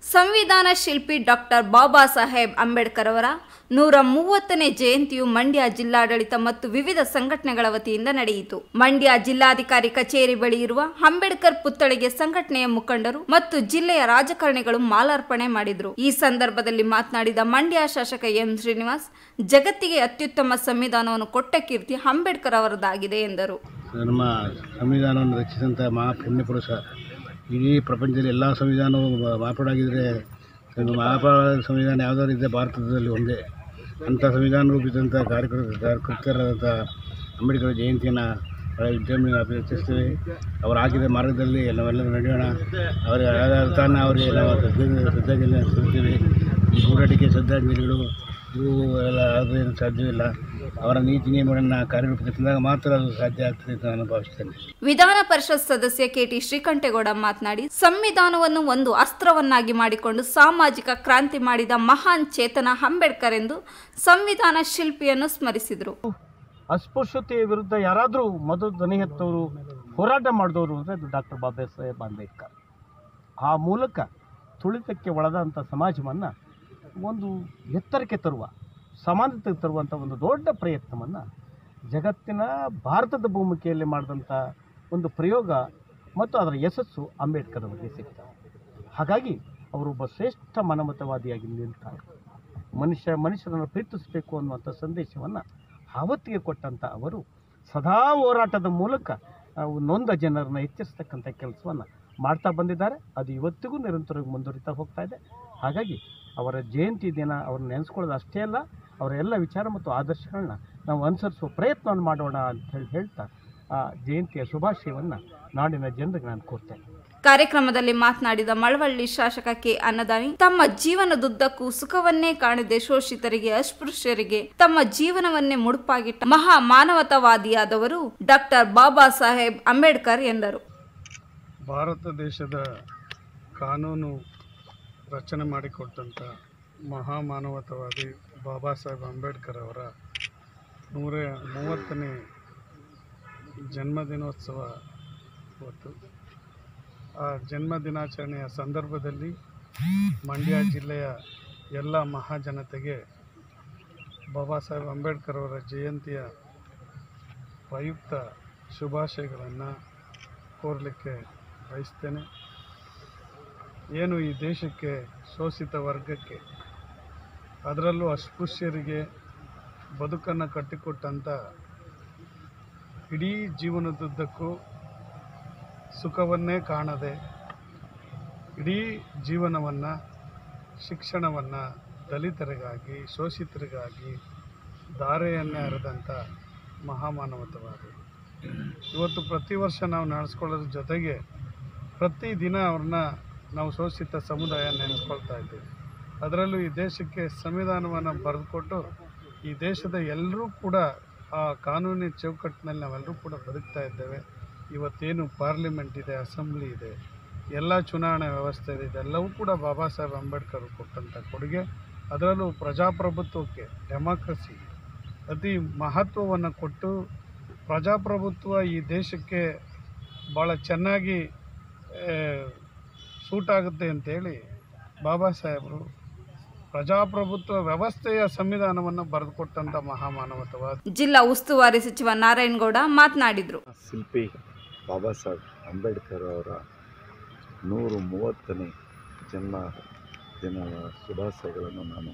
ಸಂವಿಧಾನ ಶಿಲ್ಪಿ ಡಾಕ್ಟರ್ ಬಾಬಾ ಸಾಹೇಬ್ ಅಂಬೇಡ್ಕರ್ ಅವರ ನೂರ ಮೂವತ್ತನೇ ಜಯಂತಿಯು ಮಂಡ್ಯ ಜಿಲ್ಲಾಡಳಿತ ಮತ್ತು ವಿವಿಧ ಸಂಘಟನೆಗಳ ವತಿಯಿಂದ ನಡೆಯಿತು ಮಂಡ್ಯ ಜಿಲ್ಲಾಧಿಕಾರಿ ಕಚೇರಿ ಬಳಿ ಇರುವ ಅಂಬೇಡ್ಕರ್ ಪುತ್ಥಳಿಗೆ ಸಂಘಟನೆಯ ಮುಖಂಡರು ಮತ್ತು ಜಿಲ್ಲೆಯ ರಾಜಕಾರಣಿಗಳು ಮಾಲಾರ್ಪಣೆ ಮಾಡಿದರು ಈ ಸಂದರ್ಭದಲ್ಲಿ ಮಾತನಾಡಿದ ಮಂಡ್ಯ ಶಾಸಕ ಎಂ ಶ್ರೀನಿವಾಸ್ ಜಗತ್ತಿಗೆ ಅತ್ಯುತ್ತಮ ಸಂವಿಧಾನವನ್ನು ಕೊಟ್ಟ ಕೀರ್ತಿ ಅಂಬೇಡ್ಕರ್ ಅವರದಾಗಿದೆ ಎಂದರು ನಮ್ಮ ಸಂವಿಧಾನವನ್ನು ರಚಿಸಿದಂಥ ಮಹಾಪುಣ್ಯ ಪುರುಷ ಇಡೀ ಪ್ರಪಂಚದಲ್ಲಿ ಎಲ್ಲ ಸಂವಿಧಾನವು ಮಾ- ಮಾರ್ಪಾಡಾಗಿದ್ದರೆ ಒಂದು ಮಾರ್ಪಾಡಾದ ಸಂವಿಧಾನ ಯಾವುದಾದ್ರು ಇದೆ ಭಾರತದಲ್ಲಿ ಒಂದೇ ಅಂಥ ಸಂವಿಧಾನ ರೂಪಿಸಿದಂಥ ಕಾರ್ಯಕರ್ತ ಕಾರ್ಯಕರ್ತರಾದಂಥ ಅಂಬೇಡ್ಕರ್ ಜಯಂತಿಯನ್ನು ಬಹಳ ವಿಜೃಂಭಣೆಯಿಂದ ಅಭಿನಂದಿಸ್ತೇವೆ ಅವರು ಹಾಕಿದ ಮಾರ್ಗದಲ್ಲಿ ನಾವೆಲ್ಲರೂ ನಡೆಯೋಣ ಅವರಿಗೆ ಆದ ತಾನ ಅವರಿಗೆ ನಾವು ಶ್ರದ್ಧೆ ಶ್ರದ್ಧಾಂಜಲಿ ಸಲ್ಲಿಸ್ತೀವಿ ಈ ಹೋರಾಟಕ್ಕೆ ಶ್ರದ್ಧಾಂಜಲಿಗಳು ಇವು ಎಲ್ಲ ಆಗೋದೇನು ಸಾಧ್ಯವಿಲ್ಲ ಅವರ ನೀತಿ ನಿಯಮಗಳನ್ನು ಕಾರ್ಯರೂಪಕ್ಕೆ ತಂದಾಗ ಮಾತ್ರ ಅದು ಸಾಧ್ಯ ಆಗ್ತದೆ ಅಂತ ನಾನು ಭಾವಿಸ್ತೇನೆ ವಿಧಾನ ಪರಿಷತ್ ಸದಸ್ಯ ಕೆಟಿ ಶ್ರೀಕಂಠೇಗೌಡ ಮಾತನಾಡಿ ಸಂವಿಧಾನವನ್ನು ಒಂದು ಅಸ್ತ್ರವನ್ನಾಗಿ ಮಾಡಿಕೊಂಡು ಸಾಮಾಜಿಕ ಕ್ರಾಂತಿ ಮಾಡಿದ ಮಹಾನ್ ಚೇತನ ಅಂಬೇಡ್ಕರ್ ಎಂದು ಸಂವಿಧಾನ ಶಿಲ್ಪಿಯನ್ನು ಸ್ಮರಿಸಿದರು ಅಸ್ಪೃಶ್ಯತೆಯ ವಿರುದ್ಧ ಯಾರಾದರೂ ಮೊದಲು ಧ್ವನಿ ಎತ್ತವರು ಹೋರಾಟ ಮಾಡಿದವರು ಅಂದರೆ ಅದು ಡಾಕ್ಟರ್ ಬಾಬಾ ಸಾಹೇಬ್ ಅಂಬೇಡ್ಕರ್ ಆ ಮೂಲಕ ತುಳಿತಕ್ಕೆ ಒಳದಂಥ ಸಮಾಜವನ್ನು ಒಂದು ಎತ್ತರಕ್ಕೆ ತರುವ ಸಮಾನತೆಗೆ ತರುವಂಥ ಒಂದು ದೊಡ್ಡ ಪ್ರಯತ್ನವನ್ನು ಜಗತ್ತಿನ ಭಾರತದ ಭೂಮಿಕೆಯಲ್ಲಿ ಮಾಡಿದಂಥ ಒಂದು ಪ್ರಯೋಗ ಮತ್ತು ಅದರ ಯಶಸ್ಸು ಅಂಬೇಡ್ಕರ್ ಅವರಿಗೆ ಸಿಗ್ತದೆ ಹಾಗಾಗಿ ಅವರೊಬ್ಬ ಶ್ರೇಷ್ಠ ಮನಮತವಾದಿಯಾಗಿ ನಿಲ್ತಾರೆ ಮನುಷ್ಯ ಮನುಷ್ಯರನ್ನು ಪ್ರೀತಿಸಬೇಕು ಅನ್ನುವಂಥ ಸಂದೇಶವನ್ನು ಆವತ್ತಿಗೆ ಕೊಟ್ಟಂಥ ಅವರು ಸದಾ ಹೋರಾಟದ ಮೂಲಕ ಅವು ನೊಂದ ಜನರನ್ನ ಎಚ್ಚರಿಸ್ತಕ್ಕಂಥ ಕೆಲಸವನ್ನು ಮಾಡ್ತಾ ಬಂದಿದ್ದಾರೆ ಅದು ಇವತ್ತಿಗೂ ನಿರಂತರವಾಗಿ ಮುಂದುವರಿತಾ ಹೋಗ್ತಾ ಇದೆ ಹಾಗಾಗಿ ಅವರ ಜಯಂತಿ ದಿನ ಅವ್ರನ್ನ ನೆನೆಸ್ಕೊಳ್ಳೋದು ಅಷ್ಟೇ ಅಲ್ಲ ಅವರ ಎಲ್ಲ ವಿಚಾರ ಮತ್ತು ಆದರ್ಶಗಳನ್ನ ನಾವು ಅನುಸರಿಸುವ ಪ್ರಯತ್ನವನ್ನು ಮಾಡೋಣ ಅಂತ ಹೇಳಿ ಹೇಳ್ತಾ ಆ ಜಯಂತಿಯ ಶುಭಾಶಯವನ್ನು ನಾಡಿನ ಜನರಿಗೆ ನಾನು ಕೋರ್ತೇನೆ ಕಾರ್ಯಕ್ರಮದಲ್ಲಿ ಮಾತನಾಡಿದ ಮಳವಳ್ಳಿ ಶಾಸಕ ಕೆ ಅನ್ನದಾನಿ ತಮ್ಮ ಜೀವನದುದ್ದಕ್ಕೂ ಸುಖವನ್ನೇ ಕಾಣದೆ ಶೋಷಿತರಿಗೆ ಅಸ್ಪೃಶ್ಯರಿಗೆ ತಮ್ಮ ಜೀವನವನ್ನೇ ಮುಡುಪಾಗಿಟ್ಟ ಮಹಾ ಮಾನವತಾವಾದಿಯಾದವರು ಡಾಕ್ಟರ್ ಬಾಬಾ ಸಾಹೇಬ್ ಅಂಬೇಡ್ಕರ್ ಎಂದರು ಭಾರತ ದೇಶದ ಕಾನೂನು ರಚನೆ ಮಾಡಿಕೊಟ್ಟಂಥ ಮಹಾಮಾನವತಾವಾದಿ ಬಾಬಾ ಸಾಹೇಬ್ ಅಂಬೇಡ್ಕರ್ ಅವರ ನೂರ ಮೂವತ್ತನೇ ಜನ್ಮದಿನೋತ್ಸವ ಇವತ್ತು ಆ ಜನ್ಮ ದಿನಾಚರಣೆಯ ಸಂದರ್ಭದಲ್ಲಿ ಮಂಡ್ಯ ಜಿಲ್ಲೆಯ ಎಲ್ಲ ಮಹಾಜನತೆಗೆ ಬಾಬಾ ಸಾಹೇಬ್ ಅಂಬೇಡ್ಕರ್ ಅವರ ಜಯಂತಿಯ ಪ್ರಯುಕ್ತ ಶುಭಾಶಯಗಳನ್ನು ಕೋರಲಿಕ್ಕೆ ಬಯಸ್ತೇನೆ ಏನು ಈ ದೇಶಕ್ಕೆ ಶೋಷಿತ ವರ್ಗಕ್ಕೆ ಅದರಲ್ಲೂ ಅಸ್ಪೃಶ್ಯರಿಗೆ ಬದುಕನ್ನು ಕಟ್ಟಿಕೊಟ್ಟಂಥ ಇಡೀ ಜೀವನದುದ್ದಕ್ಕೂ ಸುಖವನ್ನೇ ಕಾಣದೆ ಇಡೀ ಜೀವನವನ್ನು ಶಿಕ್ಷಣವನ್ನು ದಲಿತರಿಗಾಗಿ ಶೋಷಿತರಿಗಾಗಿ ಧಾರೆಯನ್ನೇ ಹರಿದಂಥ ಮಹಾಮಾನವತವಾದಿ ಇವತ್ತು ಪ್ರತಿ ವರ್ಷ ನಾವು ನಡೆಸ್ಕೊಳ್ಳೋದ್ರ ಜೊತೆಗೆ ಪ್ರತಿದಿನ ಅವ್ರನ್ನ ನಾವು ಶೋಷಿತ ಸಮುದಾಯ ನೆನೆಸ್ಕೊಳ್ತಾ ಇದ್ದೀವಿ ಅದರಲ್ಲೂ ಈ ದೇಶಕ್ಕೆ ಸಂವಿಧಾನವನ್ನು ಬರೆದುಕೊಟ್ಟು ಈ ದೇಶದ ಎಲ್ಲರೂ ಕೂಡ ಆ ಕಾನೂನಿನ ಚೌಕಟ್ಟಿನಲ್ಲಿ ನಾವೆಲ್ಲರೂ ಕೂಡ ಬದುಕ್ತಾ ಇದ್ದೇವೆ ಇವತ್ತೇನು ಪಾರ್ಲಿಮೆಂಟ್ ಇದೆ ಅಸೆಂಬ್ಲಿ ಇದೆ ಎಲ್ಲ ಚುನಾವಣೆ ವ್ಯವಸ್ಥೆ ಇದೆ ಇದೆಲ್ಲವೂ ಕೂಡ ಬಾಬಾ ಸಾಹೇಬ್ ಅಂಬೇಡ್ಕರ್ ಕೊಟ್ಟಂಥ ಕೊಡುಗೆ ಅದರಲ್ಲೂ ಪ್ರಜಾಪ್ರಭುತ್ವಕ್ಕೆ ಡೆಮಾಕ್ರಸಿ ಅತಿ ಮಹತ್ವವನ್ನು ಕೊಟ್ಟು ಪ್ರಜಾಪ್ರಭುತ್ವ ಈ ದೇಶಕ್ಕೆ ಭಾಳ ಚೆನ್ನಾಗಿ ಸೂಟ್ ಆಗುತ್ತೆ ಅಂತೇಳಿ ಬಾಬಾ ಸಾಹೇಬರು ಪ್ರಜಾಪ್ರಭುತ್ವ ವ್ಯವಸ್ಥೆಯ ಸಂವಿಧಾನವನ್ನು ಬರೆದುಕೊಟ್ಟಂಥ ಮಹಾಮಾನವತವಾದ ಜಿಲ್ಲಾ ಉಸ್ತುವಾರಿ ಸಚಿವ ನಾರಾಯಣಗೌಡ ಮಾತನಾಡಿದರು ಶಿಲ್ಪಿ ಬಾಬಾ ಸಾಹೇಬ್ ಅಂಬೇಡ್ಕರ್ ಅವರ ನೂರು ಮೂವತ್ತನೇ ಜನ್ಮ ದಿನದ ಶುಭಾಶಯಗಳನ್ನು ನಾನು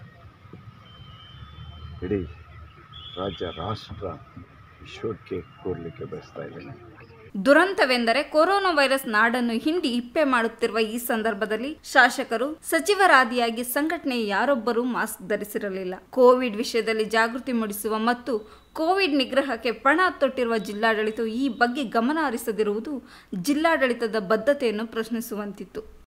ಇಡೀ ರಾಜ್ಯ ರಾಷ್ಟ್ರ ವಿಶ್ವಕ್ಕೆ ಕೋರಲಿಕ್ಕೆ ಬಯಸ್ತಾ ಇದ್ದೇನೆ ದುರಂತವೆಂದರೆ ಕೊರೋನಾ ವೈರಸ್ ನಾಡನ್ನು ಹಿಂಡಿ ಇಪ್ಪೆ ಮಾಡುತ್ತಿರುವ ಈ ಸಂದರ್ಭದಲ್ಲಿ ಶಾಸಕರು ಸಚಿವರಾದಿಯಾಗಿ ಸಂಘಟನೆ ಯಾರೊಬ್ಬರೂ ಮಾಸ್ಕ್ ಧರಿಸಿರಲಿಲ್ಲ ಕೋವಿಡ್ ವಿಷಯದಲ್ಲಿ ಜಾಗೃತಿ ಮೂಡಿಸುವ ಮತ್ತು ಕೋವಿಡ್ ನಿಗ್ರಹಕ್ಕೆ ಪಣ ತೊಟ್ಟಿರುವ ಜಿಲ್ಲಾಡಳಿತವು ಈ ಬಗ್ಗೆ ಗಮನ ಹರಿಸದಿರುವುದು ಜಿಲ್ಲಾಡಳಿತದ ಬದ್ಧತೆಯನ್ನು ಪ್ರಶ್ನಿಸುವಂತಿತ್ತು